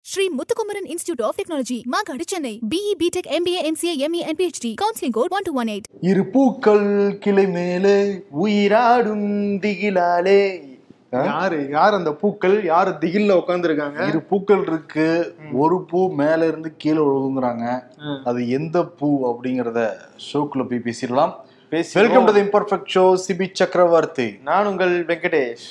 Sri Muthukumaran Institute of Technology, Magadi, Chennai. BE, BTech, MBA, MCA, ME, and PhD. Counseling code 1218. இரு பூக்கள் கிளை மேலே உயிராடும் திகிலாலே ஆ? யாரு யார் அந்த பூக்கள் யாரு திகில்ல உட்காந்துருக்காங்க இரு பூக்கள் இருக்கு ஒரு பூ மேல இருந்து கீழே விழுங்குறாங்க அது எந்த பூ அப்படிங்கறத ஷோக்குள்ள போய் பேசிடலாம் welcome to the imperfect show CP Chakravarthy நான் உங்கள் வெங்கடேஷ்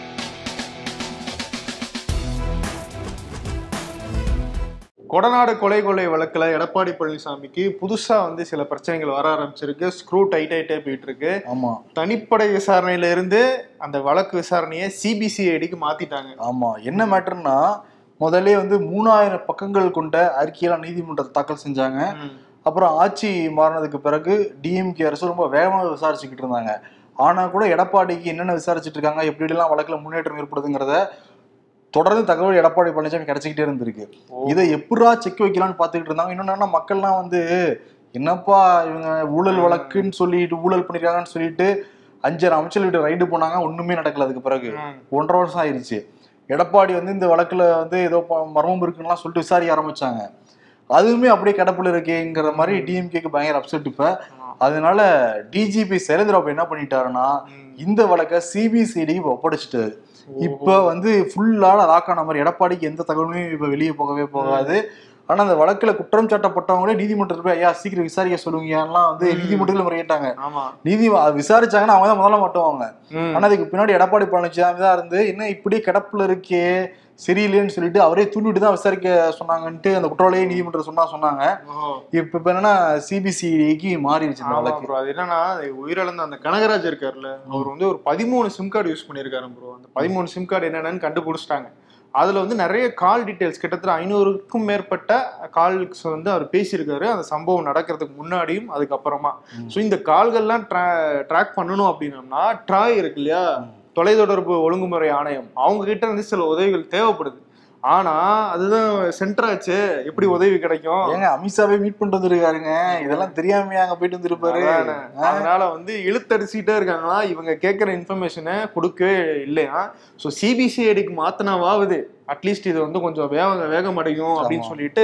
கொடநாடு கொலை கொலை வழக்குல எடப்பாடி பழனிசாமிக்கு புதுசா வந்து சில பிரச்சனைகள் வர ஆரம்பிச்சிருக்கு ஸ்க்ரூ டைட் ஆயிட்டே போயிட்டு இருக்கு ஆமா தனிப்படை விசாரணையில இருந்து அந்த வழக்கு விசாரணையை சிபிசிஐடிக்கு மாத்திட்டாங்க ஆமா என்ன மேட்டர்னா முதல்ல வந்து மூணாயிரம் பக்கங்கள் கொண்ட அறிக்கையெல்லாம் நீதிமன்றத்தை தாக்கல் செஞ்சாங்க அப்புறம் ஆட்சி மாறினதுக்கு பிறகு டிஎம்கே அரசு ரொம்ப வேகமாக விசாரிச்சுக்கிட்டு இருந்தாங்க ஆனா கூட எடப்பாடிக்கு என்னென்ன விசாரிச்சுட்டு இருக்காங்க எப்படி எல்லாம் வழக்குல முன்னேற்றம் ஏற்படுதுங்கிறத தொடர்ந்து தகவல் எடப்பாடி பழனிசாமி கிடைச்சிக்கிட்டே இருந்திருக்கு இதை எப்படா செக் வைக்கலாம்னு பார்த்துக்கிட்டு இருந்தாங்க இன்னொன்னு மக்கள்லாம் வந்து என்னப்பா இவங்க ஊழல் வழக்குன்னு சொல்லிட்டு ஊழல் பண்ணிருக்காங்கன்னு சொல்லிட்டு அஞ்சரை அமைச்சர் வீட்டு ரைடு போனாங்க ஒண்ணுமே நடக்கல அதுக்கு பிறகு ஒன்றரை வருஷம் ஆயிருச்சு எடப்பாடி வந்து இந்த வழக்குல வந்து ஏதோ ப- மர்மம் இருக்குன்னுலாம் சொல்லிட்டு விசாரிக்க ஆரம்பிச்சாங்க அதுவுமே அப்படியே கிடப்புல இருக்கேங்கிற மாதிரி டிஎம்கேக்கு பயங்கர அப்செட் இப்ப அதனால டிஜிபி சைலேந்திரபாபு என்ன பண்ணிட்டாருன்னா இந்த வழக்கை சிபிசிஐடிக்கு ஒப்படைச்சிட்டாரு இப்ப வந்து ஃபுல்லான லாக் ஆன மாதிரி எடப்பாடிக்கு எந்த தகவலுமே இப்ப வெளியே போகவே போகாது ஆனா அந்த வழக்குல குற்றம் சாட்டப்பட்டவங்களே நீதிமன்றத்துல போய் ஐயா சீக்கிரம் விசாரிக்க சொல்லுங்கலாம் வந்து நீதிமன்றத்துல முறையிட்டாங்க ஆமா நீதி அது விசாரிச்சாங்கன்னா அவங்க தான் முதல்ல மாட்டுவாங்க ம். ஆனா அதுக்கு பின்னாடி எடப்பாடி பழனிசாமி தான் இருந்து என்ன இப்படி கிடப்புல இருக்கே சரியில்லைன்னு சொல்லிட்டு அவரே தூண்டிட்டு தான் விசாரிக்க சொன்னாங்கன்ட்டு அந்த குற்றவாளியே நீதிமன்றம் சொன்னா சொன்னாங்க ஓ. இப்ப இப்ப என்னன்னா சிபிசிஐடிக்கு மாறிடுச்சு இந்த ஆமா வழக்கு bro. அது என்னன்னா அது உயிரிழந்த அந்த கனகராஜ் இருக்காருல்ல அவர் வந்து ஒரு பதிமூணு சிம் கார்டு யூஸ் பண்ணியிருக்காரு ப்ரோ அந்த பதிமூணு சிம் கார்டு என்னென்னு கண்டுபிடிச்சிட்டாங்க அதுல வந்து நிறைய கால் டீடைல்ஸ் கிட்டத்தட்ட ஐநூறுக்கும் மேற்பட்ட கால்ஸ் வந்து அவர் பேசியிருக்காரு அந்த சம்பவம் நடக்கிறதுக்கு முன்னாடியும் அதுக்கப்புறமா ஸோ இந்த கால்கள்லாம் ட்ராக் பண்ணணும் அப்படின்னம்னா ட்ராய் இருக்கு இல்லையா தொலைத்தொடர்பு ஒழுங்குமுறை ஆணையம் அவங்க கிட்ட இருந்து சில உதவிகள் தேவைப்படுது ஆனா அதுதான் சென்டர் ஆச்சு எப்படி உதவி கிடைக்கும் ஏங்க அமித்ஷாவே மீட் பண்றது இருக்காருங்க இதெல்லாம் தெரியாமையா அங்க போயிட்டு வந்திருப்பாரு அதானே. அதனால வந்து இழுத்தடிச்சுட்டே இருக்காங்களா இவங்க கேட்கிற இன்ஃபர்மேஷனை கொடுக்கவே இல்லையா ஸோ சிபிசிஐடிக்கு மாத்தினாவாவது அட்லீஸ்ட் இது வந்து கொஞ்சம் வேக வேகம் அடையும் அப்படின்னு சொல்லிட்டு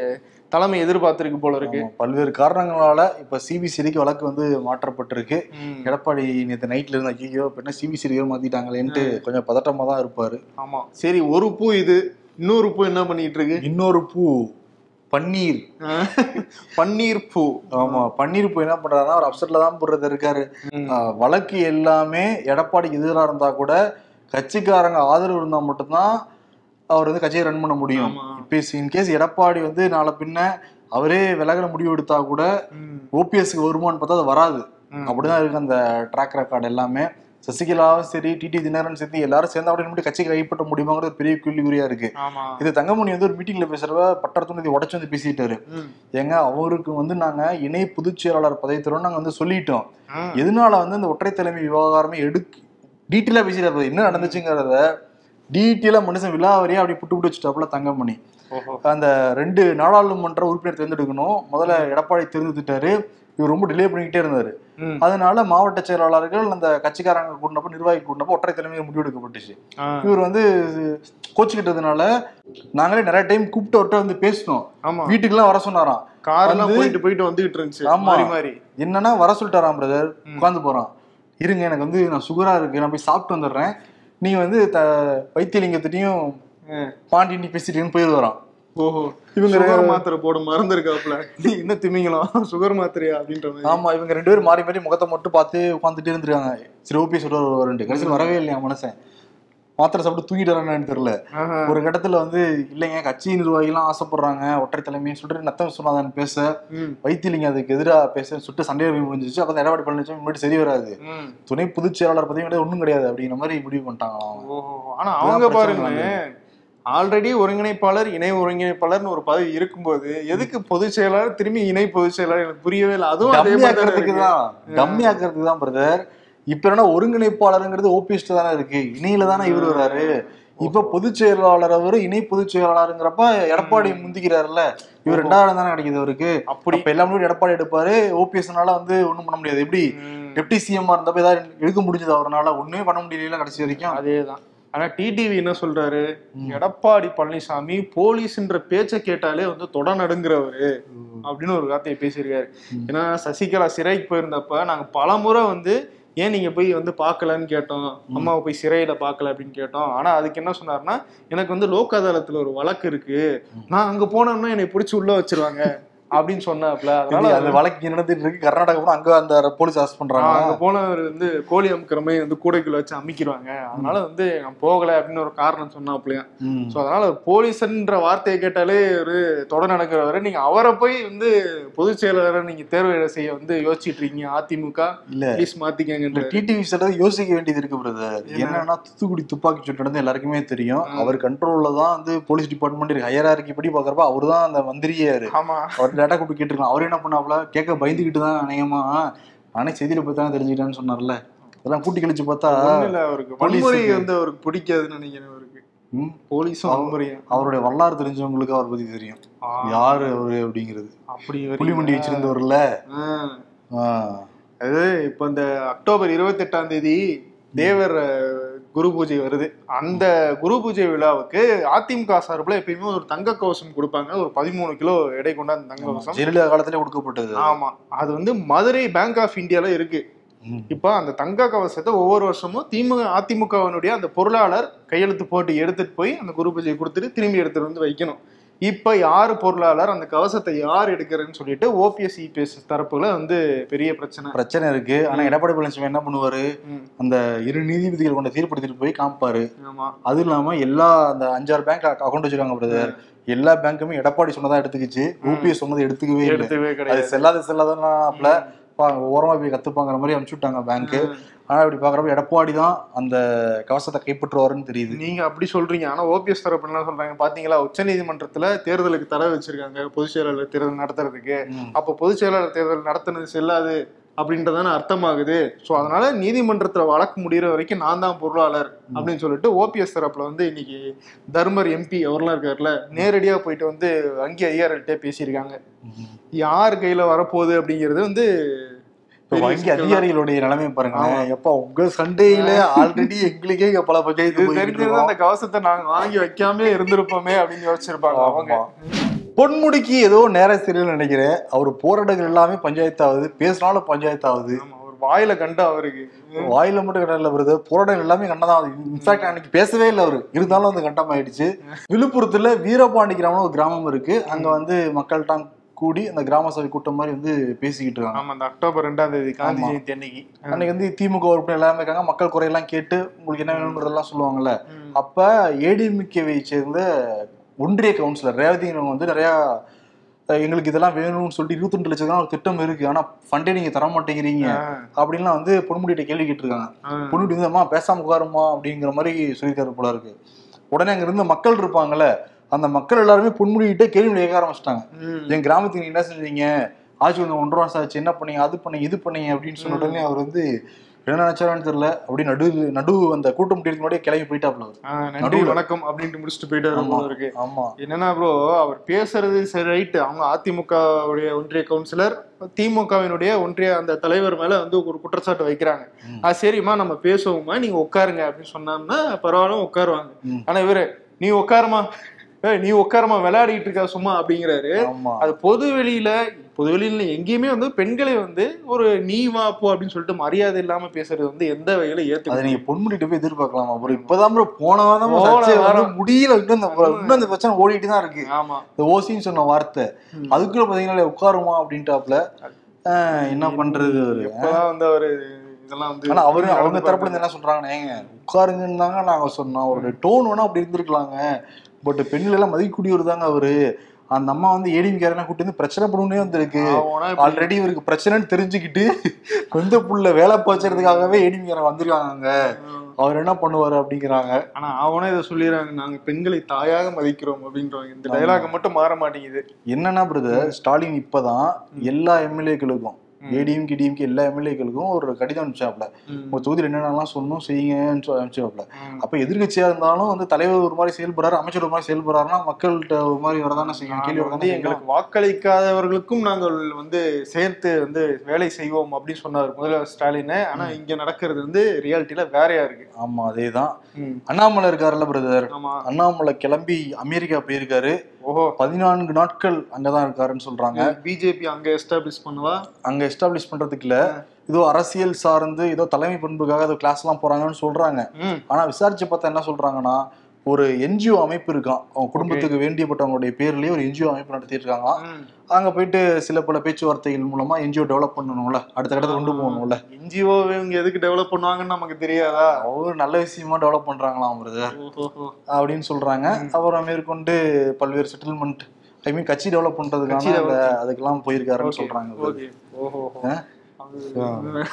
தலைமை எதிர்பார்த்திருக்கு போல இருக்கு ஆமா, பல்வேறு காரணங்களால இப்ப சிபிசிஐடிக்கு வழக்கு வந்து மாற்றப்பட்டிருக்கு ம். எடப்பாடி நேற்று நைட்ல இருந்து ஐயோ இப்ப என்ன சிபிசிஐடி மாத்திட்டாங்களேன்ட்டு கொஞ்சம் பதட்டமா தான் இருப்பாரு ஆமா சரி ஒரு பூ இது இன்னொரு பூ என்ன பண்ணிட்டு இருக்கு இன்னொரு பூ பன்னீர் பன்னீர் பூ ஆமா பன்னீர் பூ என்ன பண்றாருன்னா ஒரு அப்செட்ல தான் போடுறது இருக்காரு ம். ஆஹ் வழக்கு எல்லாமே எடப்பாடிக்கு எதிராக இருந்தா கூட கட்சிக்காரங்க ஆதரவு இருந்தா மட்டும்தான் அவர் வந்து கட்சியை ரன் பண்ண முடியும் ஆமா. இப்ப இன்கேஸ் எடப்பாடி வந்து நாளை பின்ன அவரே விலகல முடிவு எடுத்தா கூட ம். ஓபிஎஸ்க்கு வருமானு பார்த்தா அது வராது ம். அப்படிதான் இருக்கு அந்த ட்ராக் ரெக்கார்டு எல்லாமே சசிகலாவும் சரி டிடி தினகரன் சரி எல்லாரும் சேர்ந்து அப்படி மட்டும் கட்சிக்கு கைப்பற்ற முடியுமாங்கிறது ஒரு பெரிய கேள்விக்குறியா இருக்கு ஆமா இது தங்கமணி வந்து ஒரு மீட்டிங்ல பேசுறப்ப பட்டரத்துணை உடச்சு வந்து பேசிட்டாரு ம். ஏங்க அவருக்கு வந்து நாங்க இணை பொதுச் செயலாளர் பதவி தரோம் நாங்க வந்து சொல்லிட்டோம் ம். எதனால வந்து இந்த ஒற்றை தலைமை விவகாரமே எடுக்க டீட்டெயிலா பேசிட்டாரு என்ன நடந்துச்சுங்கிறத டீட்டெயிலா மனுஷன் விழாவரியா அப்படி புட்டு புட்டு வச்சுட்டாப்புல தங்கமணி ஓஹோ அந்த ரெண்டு நாடாளுமன்ற உறுப்பினர் தேர்ந்தெடுக்கணும் முதல்ல எடப்பாடி தேர்ந்தெடுத்துட்டாரு இவர் ரொம்ப டிலே பண்ணிக்கிட்டே இருந்தாரு ம். அதனால மாவட்ட செயலாளர்கள் அந்த கட்சிக்காரங்க கூட்டினப்ப நிர்வாகி கூட்டினப்ப ஒற்றை தலைமையில் முடிவெடுக்கப்பட்டுச்சு ஆ. இவர் வந்து கோச்சுக்கிட்டதுனால நாங்களே நிறைய டைம் கூப்பிட்டு அவர்கிட்ட வந்து பேசினோம் ஆமா வீட்டுக்கெல்லாம் வர சொன்னாராம் கார் எல்லாம் வந்து- போயிட்டு போயிட்டு வந்துகிட்டு இருந்துச்சு ஆமா. மாறி மாறி என்னன்னா வர சொல்லிட்டாராம் பிரதர் உட்காந்து போறான் இருங்க எனக்கு வந்து நான் சுகரா இருக்கு நான் போய் சாப்பிட்டு வந்துடுறேன் நீங்க வந்து த வைத்தியலிங்கத்திட்டையும் ம். பாண்டி நீ பேசிட்டீங்கன்னு போயிட்டு வரான் ஓஹோ இவங்க இவங்க சுகர் மாத்திரை போட மறந்து இருக்காப்ல நீ என்ன திமிங்கலாம் சுகர் மாத்திரையா அப்படின்ற மாதிரி ஆமா இவங்க ரெண்டு பேரும் மாறி மாறி முகத்தை மட்டும் பார்த்து உட்காந்துட்டே இருந்திருக்காங்க சரி ஓபி சொல்றாரு வருவாருன்ட்டு கடைசியில் வரவே இல்லையா மனுஷன் மாத்திரை சாப்பிட்டு தூங்கிட்டாரான்னு தெரியல ஆஹா. ஒரு கட்டத்துல வந்து இல்லைங்க கட்சி நிர்வாகிகள்லாம் ஆசைப்படுறாங்க ஒற்றை தலைமையை சொல்லிட்டு நத்தம் சொன்னாதான் பேச ம். வைத்தியலிங்க அதுக்கு எதிராக பேச சுட்டு சண்டையை போய் முடிஞ்சிச்சு அப்ப எடப்பாடி பழனிசாமி முன்னாடி சரி வராது ம். துணை பொதுச் செயலாளர் பதவி கிடையாது ஒண்ணும் கிடையாது அப்படிங்கிற மாதிரி முடிவு பண்ணிட்டாங்களாம் அவங்க ஓஹோ ஆனா இதுதான் அவங்க பிரச்சனை பாருங்க ஆல்ரெடி ஒருங்கிணைப்பாளர் இணை ஒருங்கிணைப்பாளர்னு ஒரு பதவி இருக்கும்போது எதுக்கு பொதுச் செயலாளர் திரும்பி இணை பொதுச் செயலாளர் எனக்கு புரியவே இல்லை அதுவும் அதே டம்மி மாதிரி தானே ஆக்கிறதுக்கு இருக்கு. தான் டம்மி ஆக்கிறதுக்கு தான் பிரதர் இப்ப என்ன ஒருங்கிணைப்பாளருங்கிறது ஓபிஎஸ்ட் தானே இருக்கு இணையில தானே இவர் வராரு இப்ப பொதுச் செயலாளர் அவரு இணை பொதுச் செயலாளருங்கிறப்ப எடப்பாடி முந்திக்கிறாருல்ல இவர் ரெண்டாயிரம் தானே கிடைக்குது அவருக்கு அப்படி அப்ப எல்லாமே எடப்பாடி எடுப்பாரு ஓபிஎஸ்னால வந்து ஒண்ணும் பண்ண முடியாது எப்படி ம். டெப்டி சிஎம் இருந்தப்ப ஏதாவது எடுக்க முடிஞ்சது அவரால ஒண்ணுமே பண்ண முடியல கடைசி வரைக்கும் அதேதான் ஆனா டிடிவி என்ன சொல்றாரு எடப்பாடி பழனிசாமி போலீஸ்ன்ற பேச்சை கேட்டாலே வந்து தொட நடுங்கிறவரு அப்படின்னு ஒரு வார்த்தையை பேசியிருக்காரு ஏன்னா சசிகலா சிறைக்கு போயிருந்தப்ப நாங்க பலமுறை வந்து ஏன் நீங்க போய் வந்து பார்க்கலன்னு கேட்டோம் அம்மாவை போய் சிறையில பார்க்கல அப்படின்னு கேட்டோம் ஆனா அதுக்கு என்ன சொன்னாருன்னா எனக்கு வந்து லோக் அதாலத்துல ஒரு வழக்கு இருக்கு நான் அங்க போனோம்னா என்னை பிடிச்சி உள்ள வச்சிருவாங்க அப்படின்னு சொன்னாப்ல அதனால அந்த வழக்கு இங்க நடந்துட்டு இருக்கு கர்நாடகா போனா அங்க அந்த போலீஸ் அரெஸ்ட் ஆஹ் பண்றாங்க அங்க போனவர் வந்து கோழி அமுக்கிற மாதிரி வந்து கூடைக்குள்ள வச்சு அமிக்கிடுவாங்க அதனால வந்து நான் போகல அப்படின்னு ஒரு காரணம் சொன்னாப்லையா ம். சோ அதனால போலீஸ்ன்ற வார்த்தையை கேட்டாலே ஒரு தொட நடக்கிறவரு நீங்க அவரை போய் வந்து பொதுச் செயலாளரை நீங்க தேர்வு செய்ய வந்து யோசிச்சுட்டு இருக்கீங்க அதிமுக இல்ல ப்ளீஸ் மாத்திக்கங்கன்ற டிடிவி சொல்றது யோசிக்க வேண்டியது இருக்கு பிரதர் என்னன்னா தூத்துக்குடி துப்பாக்கி சூட்டு நடந்து எல்லாருக்குமே தெரியும் அவர் கண்ட்ரோல்ல தான் வந்து போலீஸ் டிபார்ட்மெண்ட் இருக்கு ஹையரார்கி படி பாக்குறப்ப அவர் தான் அந்த மந்திரியாரு ஆமா அவர் டேட்டா கொடுத்து கேட்டிருக்கலாம் அவர் என்ன பண்ணாப்ல கேட்க பயந்துகிட்டு தான் அநேகமா நானே செய்தியில போய் தான் தெரிஞ்சுக்கிட்டேன்னு சொன்னார்ல அதெல்லாம் கூட்டி கழிச்சு பார்த்தா ஒண்ணும் இல்ல அவருக்கு போலீஸுக்கு- வன்முறை வந்து அவருக்கு பிடிக்காதுன்னு நினைக்கிறேன் அவருக்கு ம், போலீஸும் அவர்- வன்முறையும் அவருடைய வரலாறு தெரிஞ்சவங்களுக்கு அவர் பத்தி தெரியும் ஆ, யாரு அவரு அப்படிங்கிறது அப்படி புலிமண்டி வரீங்களா? வச்சிருந்தவர்ல ஆ. ஆ, அது இப்ப இந்த அக்டோபர் இருபத்தி எட்டாம் தேதி தேவர் அஹ், குரு பூஜை வருது அந்த குரு பூஜை விழாவுக்கு அதிமுக சார்பில் எப்பயுமே ஒரு தங்க கவசம் கொடுப்பாங்க ஒரு பதிமூணு கிலோ எடை கொண்ட அந்த தங்க கவசம் ஜெயலலிதா காலத்திலே கொடுக்கப்பட்டது ஆமா அது வந்து மதுரை பேங்க் ஆஃப் இந்தியால இருக்கு ம். இப்போ அந்த தங்க கவசத்தை ஒவ்வொரு வருஷமும் திமுக அதிமுகவினுடைய அந்த பொருளாளர் கையெழுத்து போட்டு எடுத்துட்டு போய் அந்த குரு பூஜையை கொடுத்துட்டு திரும்பி எடுத்துட்டு வந்து வைக்கணும் இப்ப யாரு பொருளாளர் அந்த கவசத்தை யார் எடுக்கிறேன்னு சொல்லிட்டு ஓபிஎஸ் இபிஎஸ் தரப்புல வந்து பெரிய பிரச்சனை பிரச்சனை இருக்கு ஆனா எடப்பாடி பழனிசாமி என்ன பண்ணுவாரு ம், அந்த இரு நீதிபதிகள் கொண்ட தீர்ப்பு எடுத்துட்டு போய் காமிப்பாரு ஆமா அது இல்லாம எல்லா அந்த அஞ்சாறு பேங்க் அக்கௌண்ட் வச்சிருக்காங்க பிரதர் எல்லா பேங்க்குமே எடப்பாடி சொன்னதா எடுத்துக்கிச்சு யூபிஎஸ் சொன்னதை எடுத்துக்கவே இல்லை எடுத்துவே அது கிடையாது செல்லாத செல்லாதனாப்ல ஓரமா போய் கத்துப்பாங்கிற மாதிரி அனுப்பிச்சு விட்டாங்க பேங்க் ஆனா இப்படி பாக்குறப்ப எடப்பாடி தான் அந்த கவசத்தை கைப்பற்றுவாருன்னு தெரியுது நீங்க அப்படி சொல்றீங்க ஆனா ஓபிஎஸ் தரப்பு என்ன சொல்றாங்க பாத்தீங்களா உச்சநீதிமன்றத்துல தேர்தலுக்கு தடை வச்சிருக்காங்க பொதுச் செயலாளர் தேர்தல் நடத்துறதுக்கு ம். அப்ப பொதுச் செயலாளர் தேர்தல் நடத்துனது செல்லாது அப்படின்றதான அர்த்தமாகுது சோ அதனால நீதிமன்றத்துல வழக்கு முடியிற வரைக்கும் நான் தான் பொருளாளர் அப்படின்னு சொல்லிட்டு ஓபிஎஸ் தரப்புல வந்து இன்னைக்கு தர்மர் எம்பி அவர்லாம் இருக்காருல்ல நேரடியா போயிட்டு வந்து வங்கி ஐஆர்எல்ட்டே பேசியிருக்காங்க ம். யார் கையில வரப்போகுது அப்படிங்கிறது வந்து இப்ப பெரிய வங்கி சிக்கல் தான். அதிகாரிகளுடைய நிலைமை பாருங்க எப்ப உங்க சண்டையில ஆல்ரெடி எங்களுக்கே இங்க பல பஞ்சாயத்து இது போய்கிட்டு தெரிஞ்சிருந்தா இருக்கோம். அந்த கவசத்தை நாங்க வாங்கி வைக்காம இருந்திருப்போமே அப்படின்னு யோசிச்சிருப்பாங்க அவங்க ஆமா. பொன்முடிக்கு ஏதோ நேரம் சரியில்லைன்னு நினைக்கிறேன் அவர் போராட்டங்கள் எல்லாமே பஞ்சாயத்து ஆகுது பேசினாலும் பஞ்சாயத்து ஆகுது ஆமா, ஒரு வாயில கண்டு அவருக்கு வாயில மட்டும் கண்டல வருது போராட்டம் எல்லாமே கண்டதான் ஆகுது இன்ஃபேக்ட் அன்னைக்கு பேசவே இல்லை அவரு இருந்தாலும் வந்து கண்டம் ஆயிடுச்சு விழுப்புரத்துல வீரபாண்டி கிராமம்னு ஒரு கிராமம் இருக்கு அங்க வந்து மக்கள்கிட்ட கூடி அந்த கிராம சபை கூட்டம் மாதிரி வந்து பேசிக்கிட்டு இருக்காங்க ஆமா அந்த அக்டோபர் ரெண்டாம் தேதி காந்தி ஆமா. ஜெயந்தி அன்னைக்கு அன்னைக்கு வந்து திமுக உறுப்பினர் எல்லாமே இருக்காங்க மக்கள் குறையெல்லாம் கேட்டு உங்களுக்கு என்ன வேணும்ன்றதெல்லாம் சொல்லுவாங்கல்ல ம். அப்ப ஏடிஎம்கேவை சேர்ந்த ஒன்றிய கவுன்சிலர் ரேவதிங்கிறவங்க வந்து நிறைய அஹ், எங்களுக்கு இதெல்லாம் வேணும்னு சொல்லிட்டு இருபத்தி ரெண்டு லட்சம் ஒரு திட்டம் இருக்கு ஆனா ஃபண்டே நீங்க தர மாட்டேங்கிறீங்க ஆ, அப்படின்லாம் வந்து பொன்முடிகிட்ட கேள்வி கேட்டிருக்காங்க ஆ. பொன்முடி வந்து அம்மா பேசாம உட்காருமா அப்படிங்கிற மாதிரி சொல்லியிருக்காரு போல இருக்கு உடனே அங்க இருந்த மக்கள் இருப்பாங்கல்ல அந்த மக்கள் எல்லாருமே பொன்முடிகிட்ட கேள்வி கேட்க ஆரம்பிச்சிட்டாங்க ம். என் கிராமத்துக்கு நீங்க என்ன செஞ்சீங்க ஆட்சி வந்து ஒன்றரை வருஷம் ஆச்சு என்ன பண்ணீங்க அது பண்ணீங்க இது பண்ணீங்க அப்படின்னு சொன்ன உடனே அவர் வந்து என்ன நினைச்சாரான்னு தெரியல அப்படி நடு நடு அந்த கூட்டம் முடியறதுக்கு முன்னாடியே கிளம்பி போயிட்டாப்ல அவரு. ஆ, நன்றி நடுவுல. வணக்கம் அப்படின்ட்டு முடிச்சுட்டு போயிட்டாரு ஆமா. போல இருக்கு ஆமா என்னன்னா ப்ரோ அவர் பேசுறது சரி ரைட்டு அவங்க அதிமுக உடைய ஒன்றிய கவுன்சிலர் திமுகவினுடைய ஒன்றிய அந்த தலைவர் மேல வந்து ஒரு குற்றச்சாட்டு வைக்கிறாங்க ம். அது சரிம்மா நம்ம பேசுவோமா நீங்க உட்காருங்க அப்படின்னு சொன்னோம்னா பரவாயில்ல உட்காருவாங்க ம். ஆனா இவரு நீ உட்காருமா ஏய், நீ உட்காருமா விளையாடிட்டு இருக்கா சும்மா அப்படிங்கிறாரு ஆமா அது பொது வெளியில பொது வெளியில எங்கேயுமே வந்து பெண்களை வந்து ஒரு நீ வா போ அப்படின்னு சொல்லிட்டு மரியாதை இல்லாம பேசுறது வந்து எந்த வகையில அதை ஏத்துக்க நீங்க பொன்முடிட்டு போய் எதிர்பார்க்கலாமா அப்புறம் இப்பதான் bro போன வாரம் போன சர்ச்சை வந்து வாரம். முடியல இன்னும் இந்த இன்னும் இந்த பிரச்சனை ஓடிட்டு தான் இருக்கு ஆமா இந்த ஓசின்னு சொன்ன வார்த்தை ம். அதுக்குள்ள பாத்தீங்கன்னா உட்காருமா அப்படின்ட்டாப்ல ஆஹ், என்ன பண்றது அவரு எப்பதான் வந்து அவரு இதெல்லாம் வந்து ஆனா அவரு அவங்க நடந்து தரப்புல இருந்து என்ன சொல்றாங்கன்னா ஏங்க உட்காருங்கன்னு தாங்க நாங்க சொன்னோம் அவருடைய டோன் வேணா அப்படி இருந்திருக்கலாங்க பட் பெண்கள் எல்லாம் மதிக்கக்கூடியவர் தாங்க அவரு அந்த அம்மா வந்து ஏடிஎம்காரனா கூட்டி வந்து பிரச்சனை பண்ணணும்னே வந்திருக்கு ஆவனா இப்படி- ஆல்ரெடி இவருக்கு பிரச்சனைன்னு தெரிஞ்சுக்கிட்டு கொஞ்ச புள்ள வேலை பாய்ச்சறதுக்காகவே ஏடிஎம்காரன் வந்திருக்காங்க அவர் என்ன பண்ணுவாரு அப்படிங்கிறாங்க ஆனா அவனே இதை சொல்லிடுறாங்க நாங்க பெண்களை தாயாக மதிக்கிறோம் அப்படின்றாங்க இந்த டைலாக் மட்டும் மாற மாட்டேங்குது என்னன்னா பிரதர் ஸ்டாலின் இப்பதான் எல்லா எம்எல்ஏக்களுக்கும் ஏடிஎம்கே டிஎம்கே எல்லா எம்எல்ஏக்களுக்கும் ஒரு கடிதம் அனுப்பிச்சாப்ல ம். உங்க தொகுதியில் என்னென்னலாம் சொல்லணும் செய்யுங்கன்னு சொல்லி அனுப்பிச்சாப்ல ம். அப்ப எதிர்கட்சியா இருந்தாலும் வந்து தலைவர் ஒரு மாதிரி செயல்படுறாரு அமைச்சர் ஒரு மாதிரி செயல்படுறாருன்னா மக்கள்கிட்ட ஒரு மாதிரி வரதானே செய்யும் கேள்வி நாங்க வந்து வரதானே செய்யும் எங்களுக்கு வாக்களிக்காதவர்களுக்கும் நாங்கள் வந்து சேர்த்து வந்து வேலை செய்வோம் அப்படின்னு சொன்னார் முதல்வர் ஸ்டாலின் ஆனா இங்க நடக்கிறது வந்து ரியாலிட்டியில வேறையா இருக்கு ஆமா அதேதான் ம். அண்ணாமலை இருக்காருல்ல பிரதர் ஆமா அண்ணாமலை கிளம்பி அமெரிக்கா போயிருக்காரு ஓஹோ பதினான்கு நாட்கள் அங்கதான் இருக்காருன்னு சொல்றாங்க பிஜேபி அங்க எஸ்டாப்ளிஷ் பண்ணவா அங்க எஸ்டாப்ளிஷ் பண்றதுக்கு இல்ல ஏதோ அரசியல் சார்ந்து ஏதோ தலைமை பண்புக்காக ஏதோ கிளாஸ் எல்லாம் போறாங்கன்னு சொல்றாங்க ம் ஆனா விசாரிச்சு பார்த்தா என்ன சொல்றாங்கன்னா ஒரு என்ஜிஓ அமைப்பு இருக்கான் அவங்க குடும்பத்துக்கு வேண்டியப்பட்டவங்களுடைய பேர்லயே ஒரு என்ஜிஓ அமைப்பு நடத்திட்டு இருக்காங்க ம். அங்க போயிட்டு சில பல பேச்சுவார்த்தைகள் மூலமா என்ஜிஓ டெவலப் பண்ணணும்ல அடுத்த கட்டத்தை கொண்டு போகணும்ல என்ஜிஓ இவங்க எதுக்கு டெவலப் பண்ணுவாங்கன்னு நமக்கு தெரியாதா அவங்க நல்ல விஷயமா டெவலப் பண்றாங்களாம் பிரதர் ஓஹோஹோ. அப்படின்னு சொல்றாங்க அப்புறம் மேற்கொண்டு பல்வேறு செட்டில்மெண்ட் ஐ மீன் கட்சி டெவலப் கட்சி பண்றதுக்கான develop அந்த அதுக்கெல்லாம் போயிருக்காருன்னு Okay, சொல்றாங்க brother. okay. ஓஹோஹோ. ஆ? அது- ஆ.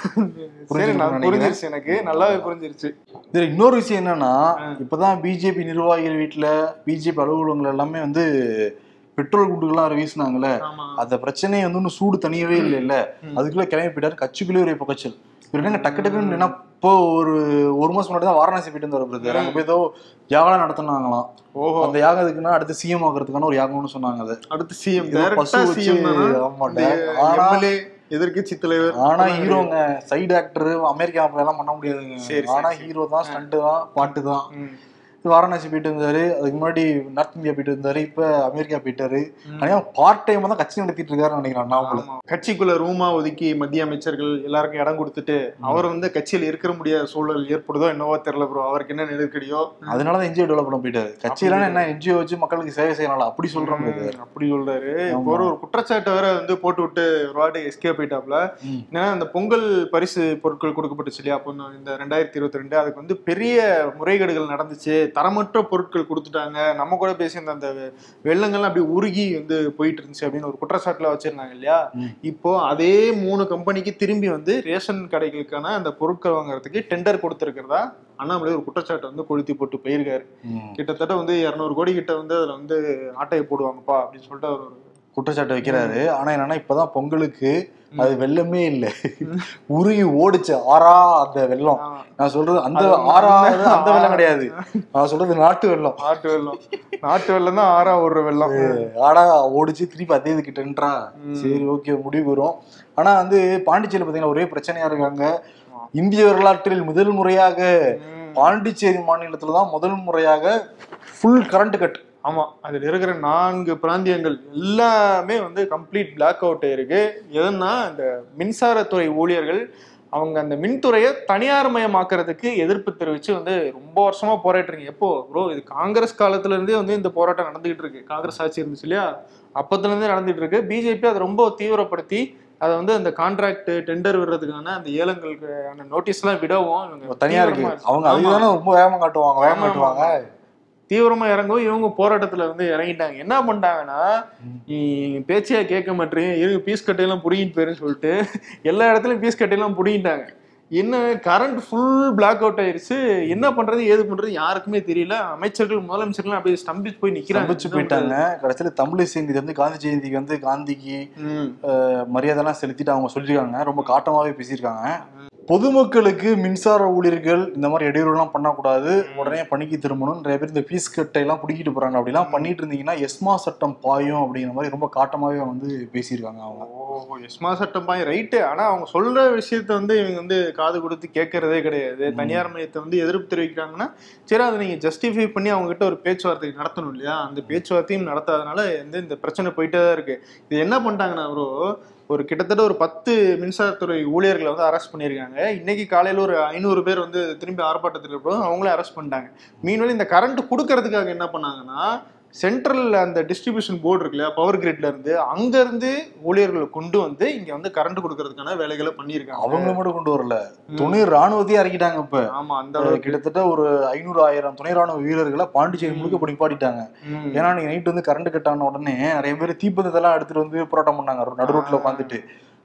சரி புரிஞ்சுக்கணும்னு நான் நினைக்கிறேன். புரிஞ்சிருச்சு எனக்கு நல்லாவே புரிஞ்சிருச்சு இதுல இன்னொரு விஷயம் என்னன்னா இப்பதான் பிஜேபி நிர்வாகிகள் வீட்டுல பிஜேபி அலுவலகங்கள் எல்லாமே வந்து பெட்ரோல் குண்டுகள்லாம் வீசினாங்கல்ல ஆமா அந்த பிரச்சனையை வந்து இன்னும் சூடு தனியவே இல்லை இல்ல ம். அதுக்குள்ள கிளம்பி போயிட்டாரு கட்சிக்குள்ளே ஒரு பக்கச்சல் இவர் என்னங்க டக்கு டக்குன்னு என்ன இப்போ ஒரு ஒரு மாசம் முன்னாடி தான் வாரணாசி போயிட்டு இருந்தாரு பிரதர் அங்க போய் ஏதோ யாகம் நடத்தினாங்களாம் ஓஹோ அந்த யாகம் எதுக்குன்னா அடுத்து சிஎம் ஆகிறதுக்கான ஒரு யாகம்னு சொன்னாங்க அது அடுத்து சிஎம் ஏதோ பசு டைரக்டா வச்சு சிஎம் ஆமா, ஆனா எம்எல்ஏ எதிர்க்கட்சி தலைவர் ஆனா ஹீரோங்க சைடு ஆக்டர் அமெரிக்கா எல்லாம் பண்ண முடியாதுங்க சரி, ஆனா சரி. ஹீரோ தான் ஸ்டண்ட் தான் பாட்டு தான் ம். வாரணாசி போயிட்டு இருந்தாரு அதுக்கு முன்னாடி நார்த் இந்தியா போயிட்டு இருந்தாரு இப்ப அமெரிக்கா போயிட்டாரு ம். ஆனா பார்ட் டைம் தான் கட்சி நடத்திட்டு இருக்காருன்னு நினைக்கிறேன் அண்ணாமலை ஆமா. கட்சிக்குள்ள ரூமா ஒதுக்கி மத்திய அமைச்சர்கள் எல்லாருக்கும் இடம் கொடுத்துட்டு அவர் வந்து கட்சியில் இருக்க முடியாத சூழல் ஏற்படுதோ என்னவோ தெரியல ப்ரோ அவருக்கு என்ன நெருக்கடியோ அதனாலதான் என்ஜிஓ டெவலப் பண்ண போயிட்டாரு கட்சியெல்லாம் என்ன என்ஜிஓ வச்சு மக்களுக்கு சேவை செய்யலாம் அப்படி சொல்றோம் இது. ம், அப்படி சொல்றாரு ஆமா. இப்போ ஒரு ஒரு குற்றச்சாட்டை வேற வந்து போட்டு விட்டு ஒரு வாட்டி எஸ்கே போயிட்டாப்ல ம். ஏன்னா இந்த பொங்கல் பரிசு பொருட்கள் கொடுக்கப்பட்டுச்சு இல்லையா அப்போ இந்த ரெண்டாயிரத்தி இருபத்தி ரெண்டு அதுக்கு வந்து பெரிய முறைகேடுகள் நடந்துச்சு தரமற்ற பொருட்கள் கொடுத்துட்டாங்க நம்ம கூட பேசியிருந்த அந்த வெள்ளங்கள்லாம் அப்படி உருகி வந்து போயிட்டு இருந்துச்சு அப்படின்னு ஒரு குற்றச்சாட்டுல வச்சிருந்தாங்க இல்லையா ம். இப்போ அதே மூணு கம்பெனிக்கு திரும்பி வந்து ரேஷன் கடைகளுக்கான அந்த பொருட்கள் வாங்குறதுக்கு டெண்டர் கொடுத்துருக்கிறதா அண்ணாமலை ஒரு குற்றச்சாட்டை வந்து கொளுத்தி போட்டு போயிருக்காரு ம். கிட்டத்தட்ட வந்து இரநூறு கோடி கிட்ட வந்து அதுல வந்து ஆட்டையை போடுவாங்கப்பா அப்படின்னு சொல்லிட்டு அவர் ஒரு குற்றச்சாட்டு வைக்கிறாரு ஆனா என்னன்னா இப்பதான் பொங்கலுக்கு அது வெள்ளமே இல்ல உருகி ஓடுச்சு ஆறா அந்த வெள்ளம் ஆ, நான் சொல்றது அந்த அது ஆறா அந்த- அந்த வெள்ளம் கிடையாது நான் சொல்றது நாட்டு வெள்ளம் நாட்டு வெள்ளம் நாட்டு வெள்ளம் தான் ஆறா ஓடுற வெள்ளம் ஆடா ஓடிச்சு திருப்பி அதே இதுக்கு டென்ட்ரா சரி ஓகே முடிவு வரும் ஆனா வந்து பாண்டிச்சேரி பாத்தீங்கன்னா ஒரே பிரச்சனையா இருக்காங்க இந்திய வரலாற்றில் முதல் முறையாக ம். பாண்டிச்சேரி மாநிலத்துல தான் முதல் முறையாக ஃபுல் கரண்ட் கட் ஆமா அதுல இருக்கிற நான்கு பிராந்தியங்கள் எல்லாமே வந்து கம்ப்ளீட் பிளாக் அவுட் இருக்கு எதுன்னா இந்த மின்சாரத்துறை ஊழியர்கள் அவங்க அந்த மின்துறையை தனியார் மயமாக்குறதுக்கு எதிர்ப்பு தெரிவிச்சு வந்து ரொம்ப வருஷமா போராட்டுறீங்க எப்போ ப்ரோ இது காங்கிரஸ் காலத்துல இருந்தே வந்து இந்த போராட்டம் நடந்துகிட்டு இருக்கு காங்கிரஸ் ஆட்சி இருந்துச்சு இல்லையா அப்பத்துல இருந்தே நடந்துட்டு இருக்கு பிஜேபி அதை ரொம்ப தீவிரப்படுத்தி அதை வந்து அந்த கான்ட்ராக்ட் டெண்டர் விடுறதுக்கான அந்த ஏலங்களுக்கு அந்த நோட்டீஸ் எல்லாம் விடவும் இவங்க தனியா இருக்கு தீவிரமா- அவங்க ஆமா. அதுதானே ரொம்ப வேகமா காட்டுவாங்க வேகமா ஆமா, காட்டுவாங்க தீவிரமா இறங்கவும் இவங்க போராட்டத்துல வந்து இறங்கிட்டாங்க என்ன பண்ணிட்டாங்கன்னா நீ பேச்சையா கேட்க மாட்டேறீங்க இருங்க பீஸ் கட்டையெல்லாம் புடிங்கிட்டு போயிருன்னு சொல்லிட்டு எல்லா இடத்துலயும் பீஸ் கட்டையெல்லாம் புடிங்கிட்டாங்க என்ன கரண்ட் ஃபுல் பிளாக் அவுட் ஆயிருச்சு என்ன பண்றது ஏது பண்றது யாருக்குமே தெரியல அமைச்சர்கள் முதலமைச்சர்கள் அப்படியே ஸ்தம்பிச்சு போய் நிக்கிறாங்க சம்பிச்சு போயிட்டாங்க கடைசியில தமிழ் ஜெயந்தி வந்து காந்தி ஜெயந்திக்கு வந்து காந்திக்கு ம். அஹ், மரியாதைலாம் செலுத்திட்டு அவங்க சொல்லியிருக்காங்க ரொம்ப காட்டமாவே பேசியிருக்காங்க பொதுமக்களுக்கு மின்சார ஊழியர்கள் இந்த மாதிரி இடையூறுலாம் பண்ணக்கூடாது உடனே பணிக்கு திரும்பணும் நிறைய பேர் இந்த ஃபீஸ் கட்டை எல்லாம் பிடிக்கிட்டு போறாங்க அப்படிலாம் பண்ணிட்டு இருந்தீங்கன்னா எஸ்மா சட்டம் பாயும் அப்படிங்கிற மாதிரி ரொம்ப காட்டமாவே வந்து பேசியிருக்காங்க அவங்க ஓ எஸ்மா சட்டம் பாய் ரைட்டு ஆனா அவங்க சொல்ற விஷயத்த வந்து இவங்க வந்து காது கொடுத்து கேட்கறதே கிடையாது தனியார் மையத்தை வந்து எதிர்ப்பு தெரிவிக்கிறாங்கன்னா சரி அதை நீங்க ஜஸ்டிஃபை பண்ணி அவங்க கிட்ட ஒரு பேச்சுவார்த்தை நடத்தணும் இல்லையா அந்த பேச்சுவார்த்தையும் நடத்தாதனால வந்து இந்த பிரச்சனை போயிட்டே தான் இருக்கு இது என்ன பண்ணிட்டாங்கன்னா ப்ரோ ஒரு கிட்டத்தட்ட ஒரு பத்து மின்சாரத்துறை ஊழியர்களை வந்து அரெஸ்ட் பண்ணியிருக்காங்க இன்னைக்கு காலையில ஒரு ஐநூறு பேர் வந்து திரும்பி ஆர்ப்பாட்டத்தில் இருப்போம் அவங்களே அரெஸ்ட் பண்ணிட்டாங்க மீன்வெளி இந்த கரண்ட் கொடுக்கறதுக்காக என்ன பண்ணாங்கன்னா சென்ட்ரல் அந்த டிஸ்ட்ரிபியூஷன் போர்டு இருக்கு இல்லையா பவர் கிரிட்ல இருந்து அங்க இருந்து ஊழியர்களை கொண்டு வந்து இங்க வந்து கரண்ட் கொடுக்கறதுக்கான வேலைகளை பண்ணியிருக்காங்க அவங்கள மட்டும் கொண்டு வரல துணை ராணுவத்தையே இறக்கிட்டாங்க இப்ப ஆமா அந்த அளவுக்கு கிட்டத்தட்ட ஒரு ஐநூறு ஆயிரம் துணை ராணுவ வீரர்களை பாண்டிச்சேரி முழுக்க இப்படி நிப்பாட்டிட்டாங்க ம். ஏன்னா நீங்க நைட் வந்து கரண்ட் கட் ஆன உடனே நிறைய பேர் தீப்பந்தத்தெல்லாம் எடுத்துட்டு வந்து போராட்டம் பண்ணாங்க நடு ரோட்ல உட்காந்துட்டு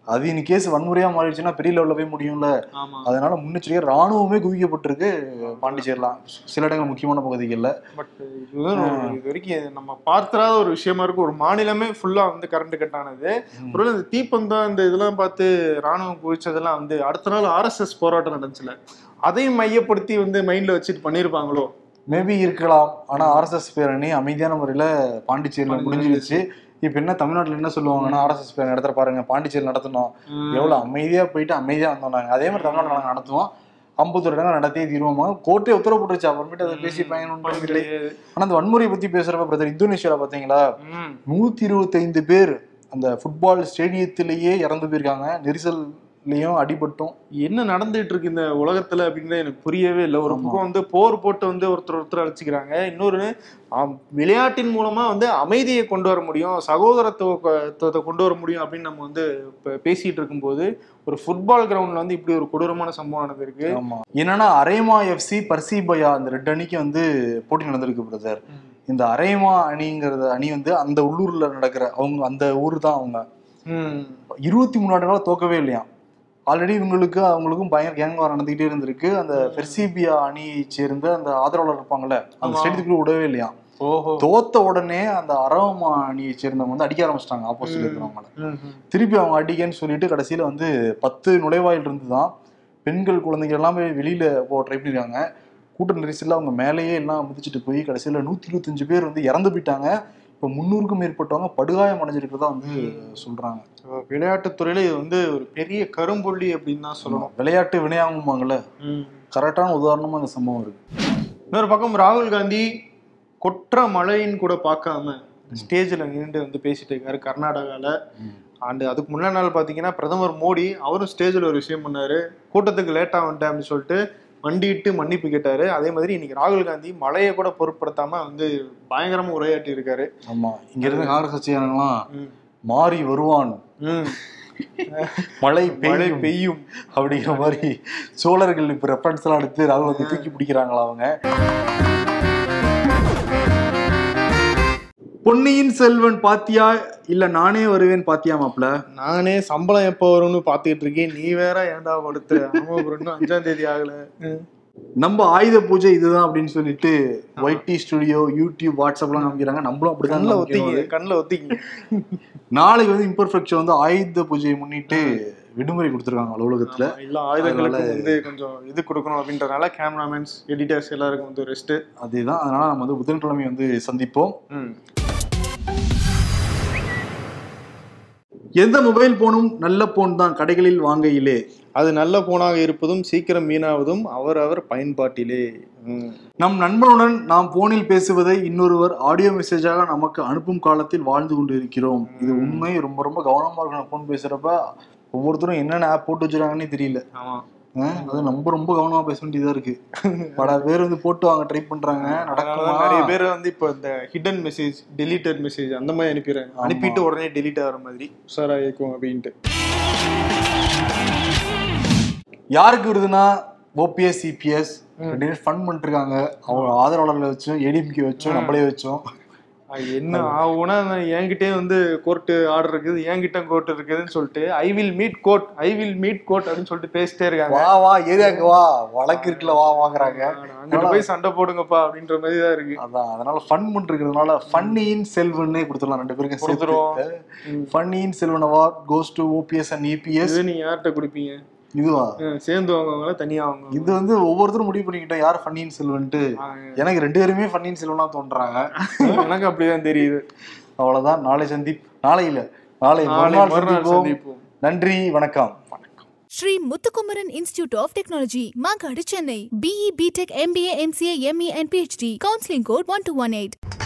அது இன் கேஸ் வன்முறையா மாறிடுச்சுன்னா பெரிய லெவல்ல போய் முடியும்ல ஆமா அதனால முன்னெச்சரிக்கை ராணுவமே குவிக்கப்பட்டிருக்கு பாண்டிச்சேரிலாம் சில இடங்கள் முக்கியமான பகுதிகளில் பட் இதுதான் ஒரு- இது வரைக்கும் நம்ம பார்த்திராத ஒரு விஷயமா இருக்கு ஒரு மாநிலமே ஃபுல்லா வந்து கரண்ட் கட் ஆனது ஒருவேளை இந்த தீப்பந்தம் இந்த இதெல்லாம் பார்த்து ராணுவம் குவிச்சதெல்லாம் வந்து அடுத்த நாள் ஆர்எஸ்எஸ் போராட்டம் நடந்துச்சுல அதையும் மையப்படுத்தி வந்து மைண்ட்ல வச்சுட்டு பண்ணிருப்பாங்களோ மேபி இருக்கலாம் ஆனா ஆர்எஸ்எஸ் பேரணி அமைதியான முறையில பாண்டிச்சேரியில முடிஞ்சிருச்சு இப்ப என்ன தமிழ்நாட்டுல என்ன சொல்லுவாங்கன்னா ஆர்எஸ்எஸ் பேரணி நடத்துற பாருங்க பாண்டிச்சேரி நடத்தணும் எவ்வளவு அமைதியா போயிட்டு அமைதியா வந்தோம் நாங்க அதே மாதிரி தமிழ்நாடு நாங்க நடத்துவோம் ஐம்பத்தொரு இடங்கள் நடத்தியே தீர்வோமா கோர்ட்டே உத்தரவு போட்டுருச்சு அப்புறமேட்டு அதை பேசி பயன் இல்லை ஆனா அந்த வன்முறையை பத்தி பேசுறப்ப பிரதர் இந்தோனேஷியால பாத்தீங்களா ம். நூத்தி இருபத்தைந்து பேர் அந்த ஃபுட்பால் ஸ்டேடியத்திலேயே இறந்து போயிருக்காங்க நெரிசல்லையும் அடிபட்டும் என்ன நடந்துட்டு இருக்கு இந்த உலகத்துல அப்படின்னு எனக்கு புரியவே இல்லை ஒரு ஆமா. பக்கம் வந்து போர் போட்டு வந்து ஒருத்தர் ஒருத்தர் அழைச்சிக்கிறாங்க இன்னொரு ஆம், விளையாட்டின் மூலமா வந்து அமைதியை கொண்டு வர முடியும் சகோதரத்துவத்தை கொண்டு வர முடியும் அப்படின்னு நம்ம வந்து இப்ப பேசிட்டு இருக்கும்போது ஒரு ஃபுட்பால் கிரவுண்ட்ல வந்து இப்படி ஒரு கொடூரமான சம்பவம் நடந்திருக்கு ஆமா என்னன்னா அரேமா எஃப்சி பர்சிபயா அந்த ரெண்டு அணிக்கு வந்து போட்டி நடந்திருக்கு பிரதர் இந்த அரேமா அணிங்கிறது அணி வந்து அந்த உள்ளூர்ல நடக்கிற அவங்க அந்த ஊர் தான் அவங்க ம். இருபத்தி மூணு ஆண்டுகளா தோக்கவே இல்லையா ஆல்ரெடி இவங்களுக்கு அவங்களுக்கும் பயங்கர கேங் வார் நடந்துகிட்டே இருந்திருக்கு அந்த பெர்சிபியா அணியை சேர்ந்த அந்த ஆதரவாளர் இருப்பாங்கல்ல அந்த ஆமா. ஸ்டேடியத்துக்குள்ள விடவே இல்லையா ஓஹோ தோத்த உடனே அந்த அரவமா அணியை சேர்ந்தவங்க வந்து அடிக்க ஆரம்பிச்சிட்டாங்க ஆப்போசிட் இருக்கிறவங்கள ம், ம். திருப்பி அவங்க அடிக்கன்னு சொல்லிட்டு கடைசியில வந்து பத்து நுழைவாயில் இருந்து தான் பெண்கள் குழந்தைங்க எல்லாமே வெளியில போக ட்ரை பண்ணிருக்காங்க கூட்ட நெரிசல்ல அவங்க மேலேயே எல்லாம் மிதிச்சிட்டு போய் கடைசியில நூத்தி இருபத்தஞ்சு பேர் வந்து இறந்து போயிட்டாங்க இப்போ முன்னூறுக்கும் மேற்பட்டவங்க படுகாயம் அடைஞ்சிருக்கிறதா வந்து சொல்றாங்க விளையாட்டுத்துறையில இது வந்து ஒரு பெரிய கரும்புள்ளி அப்படின்னு தான் சொல்லணும் விளையாட்டு வினையாகுமாங்கல்ல ம். கரெக்டான உதாரணமா இந்த சம்பவம் இருக்கு இன்னொரு பக்கம் ராகுல் காந்தி கொற்ற மழைன்னு கூட பார்க்காம ஸ்டேஜில் நின்று வந்து பேசிட்டு இருக்காரு கர்நாடகால அண்ட் அதுக்கு முன்னாடி நாள் பார்த்தீங்கன்னா பிரதமர் மோடி அவரும் ஸ்டேஜில் ஒரு விஷயம் பண்ணாரு கூட்டத்துக்கு லேட்டாக வந்துட்டேன் அப்படின்னு சொல்லிட்டு வண்டிட்டு மன்னிப்பு கேட்டாரு அதே மாதிரி இன்னைக்கு ராகுல் காந்தி மழையை கூட பொருட்படுத்தாம வந்து பயங்கரமா உரையாட்டி இருக்காரு ஆமா இங்க இருந்த காங்கிரஸ் கட்சியானங்களாம் ம். மாறி வருவான் ம். மழை மழை பெய்யும் பெய்யும் அப்படிங்கிற மாதிரி சோழர்கள் இப்ப ரெஃபரன்ஸ் எல்லாம் எடுத்து ராகுல் காந்தி தூக்கி பிடிக்கிறாங்களா அவங்க பொன்னியின் செல்வன் பாத்தியா இல்ல நானே வருவேன் பாத்தியா மாப்ள நானே சம்பளம் எப்போ வரும்னு பார்த்துக்கிட்டு இருக்கேன் நீ வேற ஏன்டா படுத்து ஆமா bro, இன்னும் அஞ்சாம் தேதி ஆகல ம். நம்ம ஆயுத பூஜை இதுதான் அப்படின்னு சொல்லிட்டு ஒய்டி ஸ்டுடியோ யூடியூப் வாட்ஸ்அப்லாம் காமிக்கிறாங்க நம்மளும் அப்படிதான் கண்ணில் காமிக்கணும். ஒத்திங்க கண்ணில் ஒத்திங்க நாளைக்கு வந்து இம்பர்ஃபெக்ட் வந்து ஆயுத பூஜையை முன்னிட்டு விடுமுறை கொடுத்துருக்காங்க அலுவலகத்துல ஆமா, எல்லா ஆயுதங்களுக்கும் அதனால- வந்து கொஞ்சம் இது கொடுக்கணும் அப்படின்றனால கேமராமேன்ஸ் எடிட்டர்ஸ் எல்லாருக்கும் வந்து ரெஸ்ட் அதேதான் அதனால நம்ம வந்து புதன்கிழமை வந்து சந்திப்போம் எந்த மொபைல் போனும் நல்ல போன் தான் கடைகளில் வாங்கையிலே அது நல்ல போனாக இருப்பதும் சீக்கிரம் வீணாவதும் அவரவர் பயன்பாட்டிலே ம். நம் நண்பனுடன் நாம் போனில் பேசுவதை இன்னொருவர் ஆடியோ மெசேஜாக நமக்கு அனுப்பும் காலத்தில் வாழ்ந்து கொண்டு இருக்கிறோம் இது உண்மை ரொம்ப ரொம்ப கவனமா இருக்கணும் போன் பேசுறப்ப ஒவ்வொருத்தரும் என்னென்ன ஆப் போட்டு வச்சிருக்காங்கன்னே தெரியல ஆமா அஹ் அது நம்ம ரொம்ப கவனமா பேச வேண்டியதா இருக்கு பல பேர் வந்து போட்டு வாங்க ட்ரை பண்றாங்க அதனால நடக்குமா நிறைய பேர் வந்து இப்போ இந்த ஹிடன் மெசேஜ் டெலிட்டட் மெசேஜ் அந்த மாதிரி அனுப்பிடுறாங்க ஆமா. அனுப்பிட்டு உடனே டெலிட் ஆகிற மாதிரி உஷாரா இருக்கும் அப்படின்ட்டு யாருக்கு வருதுன்னா ஓபிஎஸ் சிபிஎஸ் அப்படின்னு ஃபன் பண்ணிட்டு இருக்காங்க அவங்க ஆதரவாளர்களை வச்சும் ஏடிஎம்கே வச்சும் நம்மளே வச்சோம் அது என்ன ஆகும்னா நான் என்கிட்டயே வந்து கோர்ட்டு ஆர்டர் இருக்குது என்கிட்ட கோர்ட் இருக்குதுன்னு சொல்லிட்டு I will meet court I will meet court அப்படின்னு சொல்லிட்டு பேசிட்டே இருக்காங்க வா வா ஏரியாக்கு வா வழக்கு இருக்குல்ல வா வாங்குறாங்க அங்கிட்டு போய் சண்டை போடுங்கப்பா அப்படின்ற மாதிரி தான் இருக்கு அதான் அதனால ஃபன் பண்ணிருக்கிறதுனால ஃபன்னியின் செல்வன்னே கொடுத்துடலாம் ரெண்டு பேருக்கும் கொடுத்துருவோம். சேர்த்து Ponniyin Selvan award goes to OPS and EPS இது நீங்க யார்கிட்ட கொடுப்பீங்க இதுவா அஹ் சேர்ந்து வாங்குவாங்களா தனியா வாங்குவாங்க இது வந்து ஒவ்வொருத்தரும் முடிவு பண்ணிக்கிட்டோம் யார் ஃபன்னியின் செல்வன்ட்டு எனக்கு ரெண்டு பேருமே ஃபன்னியின் செல்வனா தோன்றாங்க எனக்கு அப்படிதான் தெரியுது அவ்வளவுதான் நாளை சந்திப் நாளை இல்ல நாளை நாளை மறுநாள் மறுநாள் சந்திப்போம் சந்திப்போம் நன்றி வணக்கம் Sri Muthukumaran Institute of Technology, Magadi, Chennai. BE, BTech, MBA, MCA, ME, and PhD. Counseling code 1218.